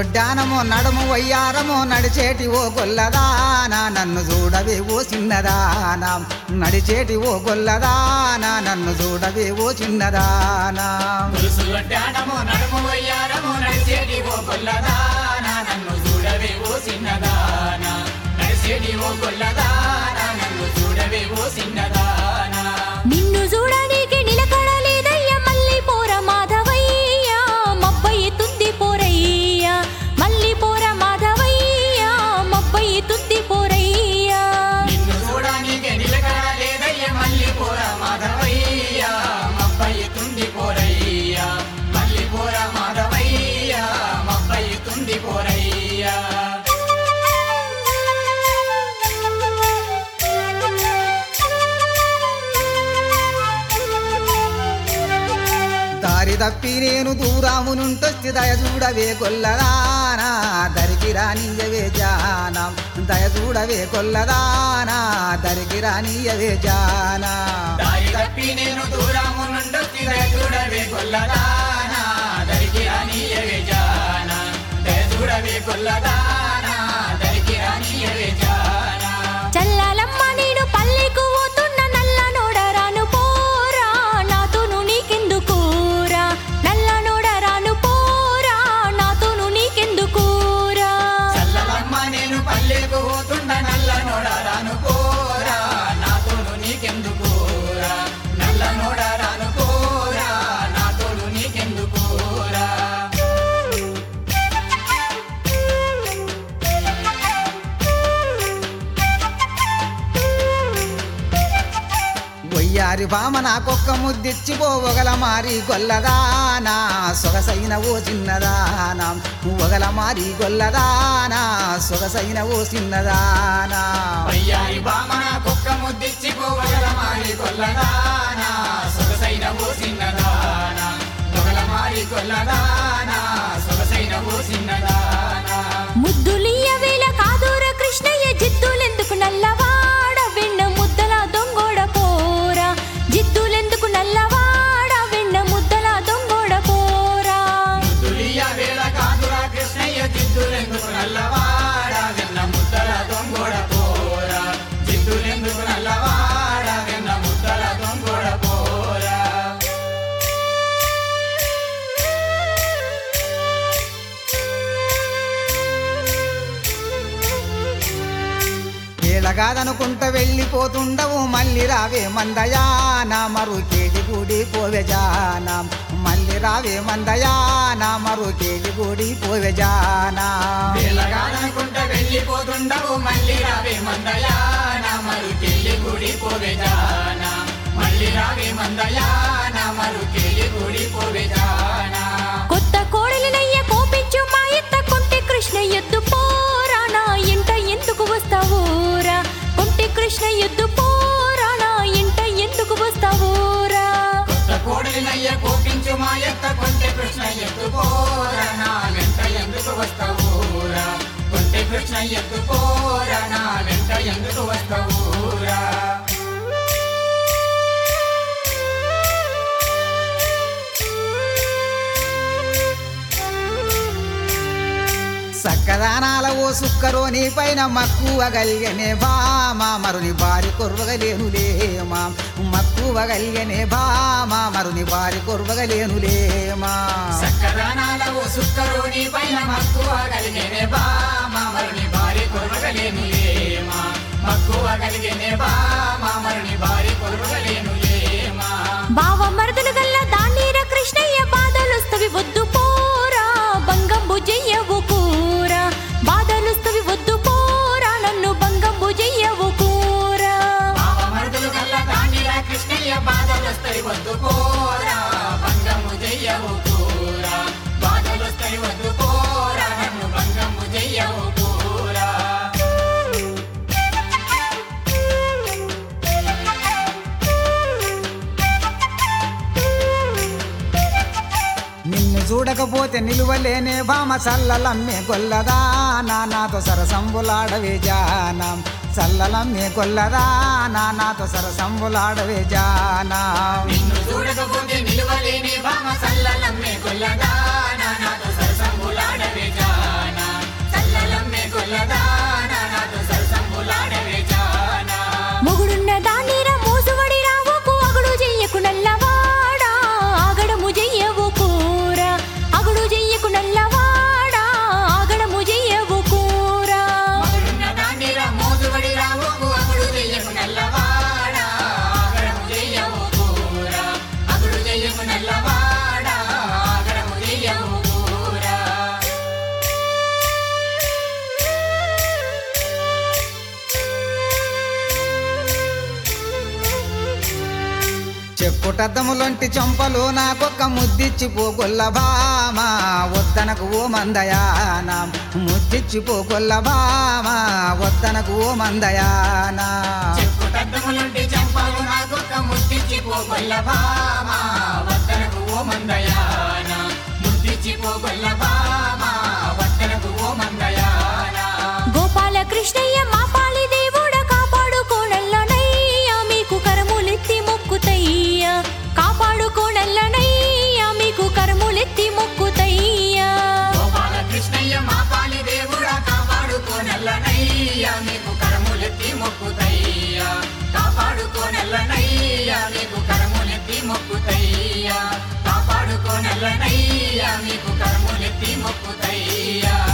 ఒడ్డానము నడుము వయ్యారము నడిచేటి ఓ గొల్లదానా నన్ను చూడవే ఓ చిన్నదానా నడిచేటి ఓ గొల్లదానా నన్ను చూడవే ఓ చిన్నదానా పులుసు వడ్డానము నడుము వయ్యారము నడిచేటి ఓ గొల్లదానా నన్ను చూడవే ఓ చిన్నదానా నడిచేటి ఓ గొల్లదానా నన్ను చూడవే ఓ చిన్నదానా నిన్ను చూడనీకి నిలకడలేదయ్య మళ్ళీ పోర మాధవయ్య మబ్బయ్య తుంది పోరయ్య మళ్ళీ పోర మాధవయ్య మబ్బయ్య తుంది పోరయ్య నిన్ను చూడనీకే నిలకడ లేదయ్య మళ్ళీ పోర మాధవయ్య మబ్బయ్య తుంది పోరయ్య మళ్ళీ పోర మాధవయ్య మబ్బయ్య తుంది పోరయ్య దారి తప్పి నేను దూరాము నుంటొచ్చి దయ చూడవే గొల్లదానా దరికి రానియవే జానం దయ చూడవే గొల్లదానా దరికి రానియవే జానా దారి తప్పి నేను దూరము నుండొచ్చి దయ చూడవే కొల్లదానా దరికి రానియవే జానా దయ చూడవే కొల్లదానా దరికి రానియవే జానా చల్లాలమ్మ నేను పల్లెకు పోతున్న నల్ల నోడరాను పోరా నాతోను నీకెందుకూరా నల్ల నోడరాను పోరా నాతోను నీకెందుకూరా చల్లలమ్మ నేను పల్లెకు పోతుండ నల్ల నోడరాను కోరా నాతోను నీకెందుకోరా నల్ల నోడరాను కోరా నాతోను నీకెందుకోరా వయ్యారి భామ నాకొక్క ముద్దిచ్చి పోవగల మారి గొల్లదానా సొగసైన ఓ చిన్నదానా ఒగల మారి గొల్లదానా సొగసైన ఓ చిన్నదానా వయ్యారి బామన కుక్క ముద్దిచ్చి పోవగల మారి కొల్లదానా సొగసైన ఓ చిన్నదానా పొగల మారి కొల్లదానా సొగసైన ఓ చిన్నదానా ముద్దులియ వేళ కాదూర కృష్ణయ్య జిద్దులెందుకు నల్లవాడ వెన్న ముద్దల దొంగోడ పోరా జిద్దులెందుకు నల్లవాడ వెన్న ముద్దల దొంగోడ పోరా దులియ వేళ కాదురా కృష్ణయ్య జిద్దులెందుకు నల్లవాడ వెన్న ముద్దల దొంగోడ పోరా జిద్దులెందుకు నల్లవాడ వెన్న ముద్దల దొంగోడ పోరా ఏళగాదనుకుంట వెళ్ళిపోతుండవు మళ్ళీ రావే మందయానా మరు కేడి గుడి పోవే జానా మళ్ళీ రావే మందయానా మరు కేడి గుడి పోవే జానా వేలగాననుకుంట వెళ్ళిపోతుండవు మళ్ళీ రావే మందయాన మరుకెళ్ళి గుడి పోవే జానా మళ్ళీ రావే మందయాన మరుకెళ్ళి గుడి పోవే జానా కొత్త కోడలినయ్య కోపించు మా ఎత్త కొంటె కృష్ణ ఎద్దు పోరా నా ఇంట ఎందుకు వస్తావూరా కొంటె కృష్ణ ఎద్దు పోరా నా ఇంట ఎందుకు వస్తావూరా కొత్త కోడలినయ్య కోపించు మా ఎత్త కొంటె కృష్ణ ఎత్తు పోరా నా వెంట ఎందుకు వస్తావురా కొంటె కృష్ణ ఎత్తు పోరా నా వెంట ఎందుకు వస్తావురా సక్కదానాల ఓ సుక్కరోని పైన మక్కువ గలిగనే బామా మరుని బారి కొర్వగలేనులేమా మక్కువ గలిగనే బామా మరుని బారి కొర్వగలేనులేమా సక్కదానాల ఓ సుక్కరోని పైన మక్కువ కలిగేనే బా మామరుని భార్య కొరవగలేను ఏమా మక్కువ కలిగేనే బా మామరుని భార్య కొరవగలేను ఏమా బావ మరదలు గల్ల దాన్నీర కృష్ణయ్య బాధలుస్తవి వద్దు పోరా బంగంబు చెయ్యవు కూరా బాధలుస్తవి వద్దు పోరా నన్ను బంగంబు చెయ్యవు కూరా మామ మరుదులు గల్ల దానిలా కృష్ణయ్య బాధలొస్తాయి వద్దు పోరా భంగము చెయ్యవు కూరా బాధలొస్తాయి వద్దు పోరా నన్ను భంగము చెయ్యవు కూరా నిన్ను చూడకపోతే నిలువలేనే భామ చల్లలమ్మే గొల్లదానా నాతో సరసంబులాడవే జానం చల్లలమ్మే గొల్లదానా నాతో సరసంబులాడవే జానం నిన్ను చూడకపోతే నిలువలేని భామ సల్లలమ్మే కొల్లదానా నాతో సరసంబులాడవే జానా గొల్లదాన నాతో సరసంబులాడవే జానా మొగుడున్న దానిరా మోసువడి రావకు అగుడు చెయ్యకు నల్లవాడా ఆగడము చెయ్యవు కూర అగుడు చెయ్యకు నల్లవాడా ఆగడము చెయ్యవు కూర మగుడున్న దానిరా మోజుబడి రావోకు అగుడు చెయ్యకు నల్లవాడా ఆగడము చెయ్యవు కూర అగుడు చెయ్యకు నల్లవాడా ఆగడము చెయ్యవు కూర చెప్పుటద్దములొంటి చంపలు నాకొక్క ముద్దిచ్చిపో గొల్లభామా వద్దనకు ఓ మందయానా ముద్దిచ్చిపో గొల్లభామా వద్దనకు ఓ మందయానా చెప్పు తద్దములుంటి చంపలు నాకొక్క ముద్దిచ్చి పోగొల్ల భామా వద్దనకు ఓ మందయాన ముద్దిచ్చి పోగొల్ల భామా వద్దనకు ఓ మందయాన గోపాల కృష్ణయ్య మా పాలి దేవుడ కాపాడుకోనల్లనయ్యా మీకు కరములెత్తి మొక్కుతయ్యా కాపాడుకోనల్లనయ్యా మీకు కరములెత్తి మొక్కుతయ్యా గోపాల కృష్ణయ్య మా పాలి దేవుడా కాపాడుకోనల్లనయ్యా మీకు కరములెత్తి మొక్కుతయ్యా కాపాడుకోనల్లనయ్యా మీకు కరములెత్తి మొక్కుతయ్యా కాపాడుకోనల్లనయ్యా మీకు కరములెత్తి మొక్కుతయ్యా